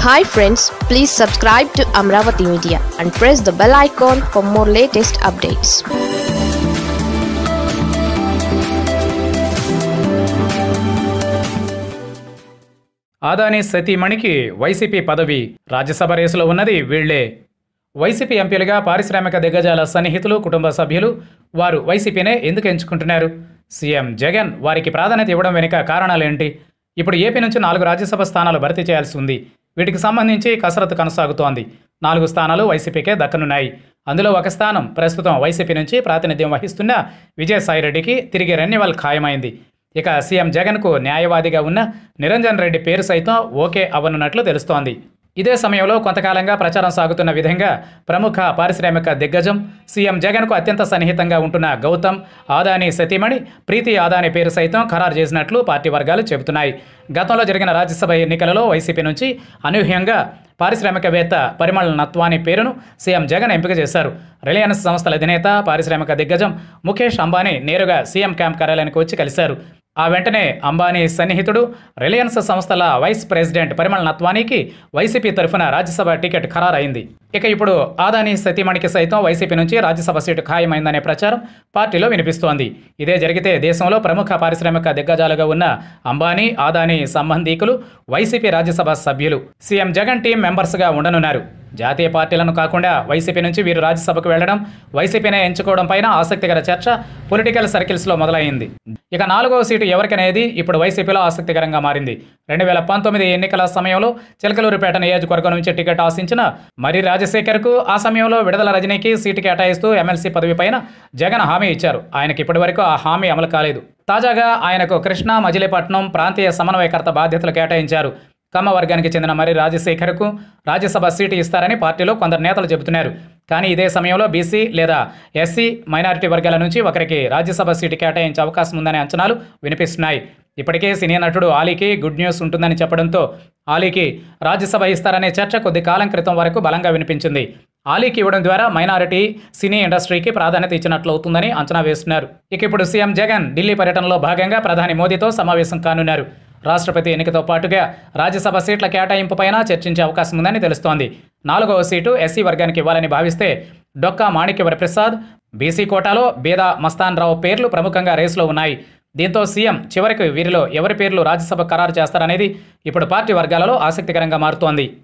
hi friends please subscribe to Amaravati media and press the bell icon for more latest updates Adani సతీమణికి YCP పదవి రాజ్యసభ రేసులో ఉన్నది వీళ్లే YCP ఎంపీలుగా పారిశ్రామిక దిగ్గజాల సన్నిహితులు కుటుంబ సభ్యులు వారు వైసీపీనే ఎందుకు ఎంచుకుంటున్నారు సీఎం జగన్ వారికి ప్రాధాన్యత ఇవ్వడం వెనుక కారణాలేంటి ఇప్పుడు ఏపీ నుంచి నాలుగు రాజ్యసభ స్థానాలు భర్తీ చేయాల్సి ఉంది వీటికి సంబంధించి కసరత్తు కొనసాగుతోంది నాలుగు స్థానాలు వైసీపీకే దక్కనున్నాయి అందులో ఒక స్థానం ప్రస్తుతం వైసీపీ నుంచి ప్రాతినిధ్యం వహిస్తున్న విజయసాయిరెడ్డికి తిరిగి రెన్యువల్ ఖాయమైంది ఇక సీఎం జగన్కు న్యాయవాదిగా ఉన్న నిరంజన్ రెడ్డి పేరు సైతం ఓకే అవ్వనున్నట్లు తెలుస్తోంది ఇదే సమయంలో కొంతకాలంగా ప్రచారం సాగుతున్న విధంగా ప్రముఖ పారిశ్రామిక దిగ్గజం సీఎం జగన్కు అత్యంత సన్నిహితంగా ఉంటున్న గౌతమ్ ఆదాని సతీమణి ప్రీతి ఆదాని పేరు సైతం ఖరారు చేసినట్లు పార్టీ వర్గాలు చెబుతున్నాయి గతంలో జరిగిన రాజ్యసభ ఎన్నికలలో వైసీపీ నుంచి అనూహ్యంగా పారిశ్రామికవేత్త పరిమళ నత్వాని పేరును సీఎం జగన్ ఎంపిక చేశారు రిలయన్స్ సంస్థల అధినేత పారిశ్రామిక దిగ్గజం ముఖేష్ అంబానీ నేరుగా సీఎం క్యాంప్ కార్యాలయానికి వచ్చి కలిశారు ఆ వెంటనే అంబానీ సన్నిహితుడు రిలయన్స్ సంస్థల వైస్ ప్రెసిడెంట్ పరిమళ నత్వానీకి వైసీపీ తరఫున రాజ్యసభ టికెట్ ఖరారైంది ఇక ఇప్పుడు ఆదాని సతీమణికి సైతం వైసీపీ నుంచి రాజ్యసభ సీటు ఖాయమైందనే ప్రచారం పార్టీలో వినిపిస్తోంది ఇదే జరిగితే దేశంలో ప్రముఖ పారిశ్రామిక దిగ్గజాలుగా ఉన్న అంబానీ ఆదాని సంబంధీకులు వైసీపీ రాజ్యసభ సభ్యులు సీఎం జగన్ టీం మెంబర్స్గా ఉండనున్నారు జాతీయ పార్టీలను కాకుండా వైసీపీ నుంచి వీరు రాజ్యసభకు వెళ్లడం వైసీపీనే ఎంచుకోవడం పైన ఆసక్తికర చర్చ పొలిటికల్ సర్కిల్స్లో మొదలైంది ఇక నాలుగవ సీటు ఎవరికనేది ఇప్పుడు వైసీపీలో ఆసక్తికరంగా మారింది రెండు వేల పంతొమ్మిది ఎన్నికల సమయంలో చిలకలూరుపేట నియోజకవర్గం నుంచి టికెట్ ఆశించిన మరి రాజశేఖర్కు ఆ సమయంలో విడుదల రజనీకి సీటు కేటాయిస్తూ ఎమ్మెల్సీ పదవి పైన జగన్ హామీ ఇచ్చారు ఆయనకి ఇప్పటివరకు ఆ హామీ అమలు కాలేదు తాజాగా ఆయనకు కృష్ణా మజిలీపట్నం ప్రాంతీయ సమన్వయకర్త బాధ్యతలు కేటాయించారు కమ్మ వర్గానికి చెందిన మరి రాజశేఖర్కు రాజ్యసభ సీటు ఇస్తారని పార్టీలో కొందరు నేతలు చెబుతున్నారు కానీ ఇదే సమయంలో బీసీ లేదా ఎస్సీ మైనారిటీ వర్గాల నుంచి ఒకరికి రాజ్యసభ సీటు కేటాయించే అవకాశం ఉందనే అంచనాలు వినిపిస్తున్నాయి ఇప్పటికే సినీ నటుడు ఆలీకి గుడ్ న్యూస్ ఉంటుందని చెప్పడంతో ఆలీకి రాజ్యసభ ఇస్తారనే చర్చ కొద్ది కాలం క్రితం వరకు బలంగా వినిపించింది ఆలీకి ఇవ్వడం ద్వారా మైనారిటీ సినీ ఇండస్ట్రీకి ప్రాధాన్యత ఇచ్చినట్లు అవుతుందని అంచనా వేస్తున్నారు ఇక ఇప్పుడు సీఎం జగన్ ఢిల్లీ పర్యటనలో భాగంగా ప్రధాని మోదీతో సమావేశం కానున్నారు రాష్ట్రపతి ఎన్నికతో పాటుగా రాజ్యసభ సీట్ల కేటాయింపుపైన చర్చించే అవకాశం ఉందని తెలుస్తోంది నాలుగవ సీటు ఎస్సీ వర్గానికి ఇవ్వాలని భావిస్తే డొక్కా మాణిక్య వరప్రసాద్ బీసీ కోటాలో బేదా మస్తాన్ రావు పేర్లు ప్రముఖంగా రేసులో ఉన్నాయి దీంతో సీఎం చివరికి వీరిలో ఎవరి పేర్లు రాజ్యసభ ఖరారు చేస్తారనేది ఇప్పుడు పార్టీ వర్గాలలో ఆసక్తికరంగా మారుతోంది